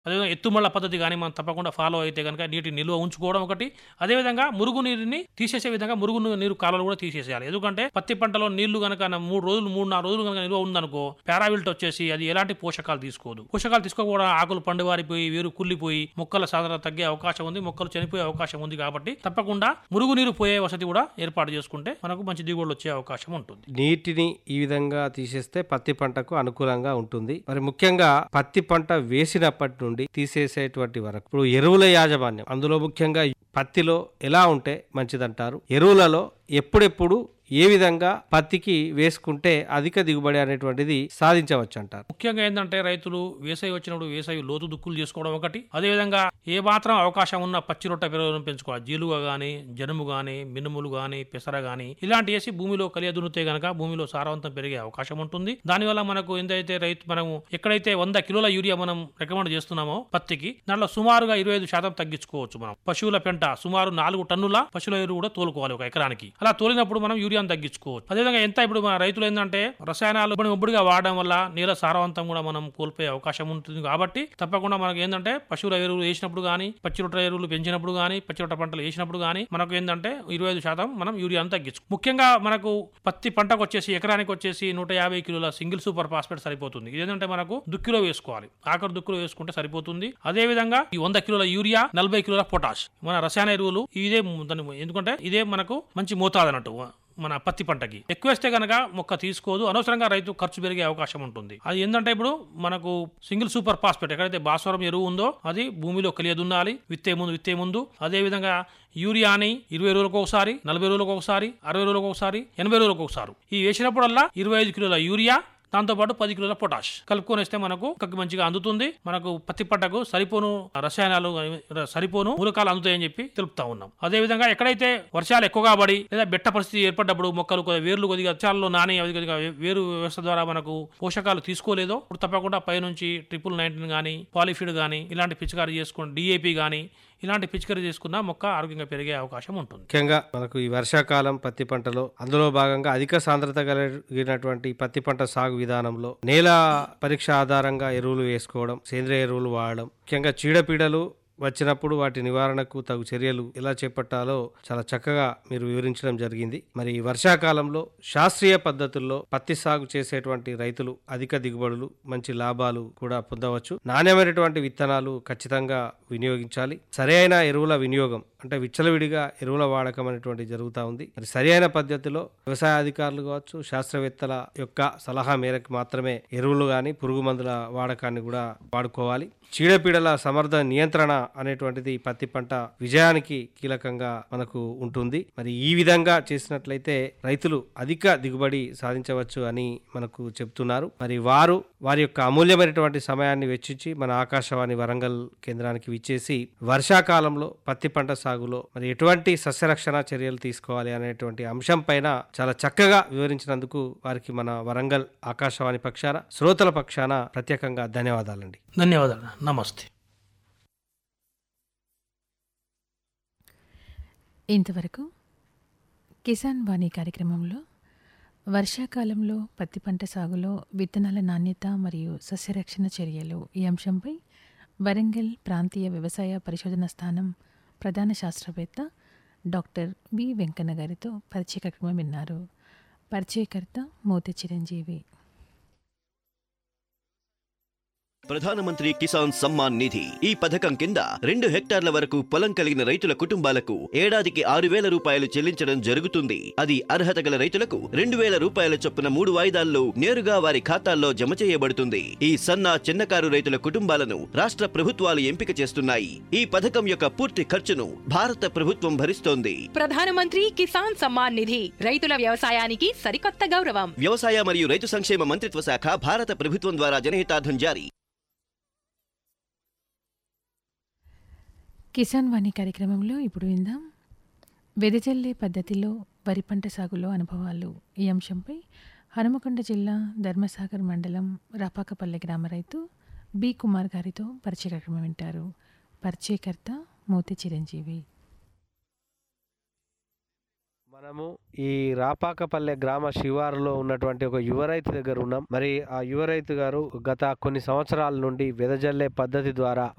అదేవిధంగా ఎత్తుమళ్ళ పద్ధతి కానీ మనం తప్పకుండా ఫాలో అయితే కనుక నీటి నిల్వ ఉంచుకోవడం ఒకటి అదేవిధంగా మురుగు నీరుని తీసేసే విధంగా మురుగు నీరు కాలువలు కూడా తీసేసేయాలి ఎందుకంటే పత్తి పంటలో నీళ్లు కనుక మూడు రోజులు మూడు నాలుగు రోజులు కనుక నిల్వ ఉందనుకో పారావిల్ట్ వచ్చేసి అది ఎలాంటి పోషకాలు తీసుకోదు పోషకాలు తీసుకోకపోవడం ఆకులు పండువారిపోయి వేరు కుళ్ళిపోయి మొక్కల సాధారణ తగ్గే అవకాశం ఉంది మొక్కలు చనిపోయే అవకాశం ఉంది కాబట్టి తప్పకుండా మురుగు నీరు పోయే వసతి కూడా ఏర్పాటు చేసుకుంటే మనకు మంచి దిగుబడులు వచ్చే అవకాశం ఉంటుంది నీటిని ఈ విధంగా తీసేస్తే పత్తి పంటకు అనుకూలంగా ఉంటుంది మరి ముఖ్యంగా పత్తి పంట వేసినప్పటి నుండి తీసేసేటువంటి వరకు ఇప్పుడు ఎరువుల యాజమాన్యం అందులో ముఖ్యంగా పత్తిలో ఎలా ఉంటే మంచిదంటారు ఎరువులలో ఎప్పుడెప్పుడు ఏ విధంగా పత్తికి వేసుకుంటే అధిక దిగుబడి అనేటువంటిది సాధించవచ్చు అంటారు ముఖ్యంగా ఏంటంటే రైతులు వేసవి వచ్చినప్పుడు వేసవి లోతు దుక్కులు చేసుకోవడం ఒకటి అదేవిధంగా ఏ మాత్రం అవకాశం ఉన్న పచ్చి రొట్ట పెరుగుదలను పెంచుకోవాలి జీలుగ గాని జనుము గాని మినుములు గాని పెసర గాని ఇలాంటి వేసి భూమిలో కలియ దున్నితే గనక భూమిలో సారవంతం పెరిగే అవకాశం ఉంటుంది దానివల్ల మనకు ఎంతైతే రైతు మనము ఎక్కడైతే వంద కిలోల యూరియా మనం రికమెండ్ చేస్తున్నామో పత్తికి దాంట్లో సుమారుగా ఇరవై ఐదు శాతం తగ్గించుకోవచ్చు మనం పశువుల పెంట సుమారు నాలుగు టన్నుల పశువుల ఎరువు కూడా తోలుకోవాలి ఒక ఎకరానికి అలా తోలినప్పుడు మనం యూరియాను తగ్గించుకోవచ్చు అదేవిధంగా ఎంత ఇప్పుడు మన రైతులు ఏంటంటే రసాయనాలు ఇప్పుడు ఒబ్బడిగా వాడడం వల్ల నేల సారవంతం కూడా మనం కోల్పోయే అవకాశం ఉంటుంది కాబట్టి తప్పకుండా మనకు ఏంటంటే పశువుల ఎరువులు వేసినప్పుడు కానీ పచ్చిరొట్ట ఎరువులు పెంచినప్పుడు కానీ పచ్చిరొట్ట పంటలు వేసినప్పుడు కానీ మనకు ఏంటంటే ఇరవై ఐదు శాతం మనం యూరియాను తగ్గించు ముఖ్యంగా మనకు పత్తి పంటకు వచ్చేసి ఎకరానికి వచ్చేసి నూట యాభై కిలోల సింగిల్ సూపర్ ఫాస్ఫేట్ సరిపోతుంది ఇదేంటంటే మనకు దుక్కిలో వేసుకోవాలి ఆఖరి దుక్కులో వేసుకుంటే సరిపోతుంది అదే విధంగా ఈ వంద కిలోల యూరియా నలభై కిలోల పొటాష్ మన రసాయన ఎరువులు ఇదే దాని ఎందుకంటే ఇదే మనకు మంచి మోతాదు అన్నట్టు మన పత్తి పంటకి ఎక్కువ వేస్తే కనుక మొక్క తీసుకోదు అనవసరంగా రైతు ఖర్చు పెరిగే అవకాశం ఉంటుంది అది ఏంటంటే ఇప్పుడు మనకు సింగిల్ సూపర్ ఫాస్ఫేట్ ఎక్కడైతే భాస్వరం ఎరువు ఉందో అది భూమిలో కలియదున్నాలి విత్తే ముందు విత్తే ముందు అదే విధంగా యూరియాని ఇరవై రోజులకు ఒకసారి నలభై రోజులకు ఒకసారి అరవై రోజులకు ఒకసారి ఎనభై రోజులకు ఒకసారి ఈ వేసినప్పుడల్లా ఇరవై ఐదు కిలోల యూరియా దాంతో పాటు పది కిలోల పొటాష్ కలుపుకొని వస్తే మనకు మొక్కకి మంచిగా అందుతుంది మనకు పత్తి పంటకు సరిపోను రసాయనాలు సరిపోను మూలకాలు అందుతాయని చెప్పి తెలుపుతా ఉన్నాం అదే విధంగా ఎక్కడైతే వర్షాలు ఎక్కువగా పడి లేదా బెట్ట పరిస్థితి ఏర్పడ్డప్పుడు మొక్కలు కొద్దిగా వేర్లు కొద్దిగా వర్షాల్లో నాని అవి కొద్దిగా వేరు వ్యవస్థ ద్వారా మనకు పోషకాలు తీసుకోలేదో ఇప్పుడు తప్పకుండా పైనుంచి ట్రిపుల్ నైన్టీన్ కానీ పాలిఫిడ్ కానీ ఇలాంటి పిచికారీ చేసుకుని డిఏపి కానీ ఇలాంటి పిచికారీ చేసుకున్నా మొక్క ఆరోగ్యంగా పెరిగే అవకాశం ఉంటుంది ముఖ్యంగా మనకు ఈ వర్షాకాలం పత్తి పంటలో అందులో భాగంగా అధిక సాంద్రత కలిగినటువంటి పత్తి పంట సాగు విధానంలో నేల పరీక్ష ఆధారంగా ఎరువులు వేసుకోవడం సేంద్రియ ఎరువులు వాడడం ముఖ్యంగా చీడపీడలు వచ్చినప్పుడు వాటి నివారణకు తగు చర్యలు ఎలా చేపట్టాలో చాలా చక్కగా మీరు వివరించడం జరిగింది మరి ఈ వర్షాకాలంలో శాస్త్రీయ పద్ధతుల్లో పత్తి సాగు చేసేటువంటి రైతులు అధిక దిగుబడులు మంచి లాభాలు కూడా పొందవచ్చు నాణ్యమైనటువంటి విత్తనాలు ఖచ్చితంగా వినియోగించాలి సరైన ఎరువుల వినియోగం అంటే విచ్చలవిడిగా ఎరువుల వాడకం అనేటువంటి జరుగుతూ ఉంది మరి సరైన పద్ధతిలో వ్యవసాయ అధికారులు కావచ్చు శాస్త్రవేత్తల యొక్క సలహా మేరకు మాత్రమే ఎరువులు కానీ పురుగు మందుల వాడకాన్ని కూడా వాడుకోవాలి చీడపీడల సమర్థ నియంత్రణ అనేటువంటిది పత్తి పంట విజయానికి కీలకంగా మనకు ఉంటుంది మరి ఈ విధంగా చేసినట్లయితే రైతులు అధిక దిగుబడి సాధించవచ్చు అని మనకు చెప్తున్నారు మరి వారు వారి యొక్క అమూల్యమైనటువంటి సమయాన్ని వెచ్చించి మన ఆకాశవాణి వరంగల్ కేంద్రానికి విచ్చేసి వర్షాకాలంలో పత్తి పంట సాగులో మరి ఎటువంటి సస్యరక్షణ చర్యలు తీసుకోవాలి అనేటువంటి అంశం పైన చాలా చక్కగా వివరించినందుకు వారికి మన వరంగల్ ఆకాశవాణి పక్షాన శ్రోతల పక్షాన ప్రత్యేకంగా ధన్యవాదాలండి ధన్యవాదాలు నమస్తే ఇంతవరకు కిసాన్ వాణి కార్యక్రమంలో వర్షాకాలంలో పత్తి పంట సాగులో విత్తనాల నాణ్యత మరియు సస్యరక్షణ చర్యలు ఈ అంశంపై వరంగల్ ప్రాంతీయ వ్యవసాయ పరిశోధన స్థానం ప్రధాన శాస్త్రవేత్త డాక్టర్ బి వెంకన్న గారితో పరిచయ కార్యక్రమం విన్నారు పరిచయకర్త మోతి చిరంజీవి ప్రధానమంత్రి కిసాన్ సమ్మాన్ నిధి ఈ పథకం కింద రెండు హెక్టార్ల వరకు పొలం కలిగిన రైతుల కుటుంబాలకు ఏడాదికి ఆరు వేల రూపాయలు చెల్లించడం జరుగుతుంది అది అర్హత గల రైతులకు రెండు వేల రూపాయల చొప్పున మూడు వాయిదాల్లో నేరుగా వారి ఖాతాల్లో జమ చేయబడుతుంది ఈ సన్న చిన్నకారు రైతుల కుటుంబాలను రాష్ట్ర ప్రభుత్వాలు ఎంపిక చేస్తున్నాయి ఈ పథకం యొక్క పూర్తి ఖర్చును భారత ప్రభుత్వం భరిస్తోంది ప్రధానమంత్రి కిసాన్ సమ్మాన్ నిధి రైతుల వ్యవసాయానికి సరికొత్త గౌరవం వ్యవసాయ మరియు రైతు సంక్షేమ మంత్రిత్వ శాఖ భారత ప్రభుత్వం ద్వారా జనహితార్థం జారీ కిసాన్ వాణి కార్యక్రమంలో ఇప్పుడు విందాం వెదజల్లే పద్ధతిలో వరి పంట సాగులో అనుభవాలు ఈ అంశంపై హనుమకొండ జిల్లా ధర్మసాగర్ మండలం రాపాకపల్లె గ్రామ రైతు బి కుమార్ గారితో పరిచయ కార్యక్రమం వింటారు పరిచయకర్త మోతి చిరంజీవి మనము ఈ రాపాకపల్లె గ్రామ శివారులో ఉన్నటువంటి ఒక యువ రైతు దగ్గర ఉన్నాం మరి ఆ యువ రైతు గారు గత కొన్ని సంవత్సరాల నుండి వెదజల్లే పద్ధతి ద్వారా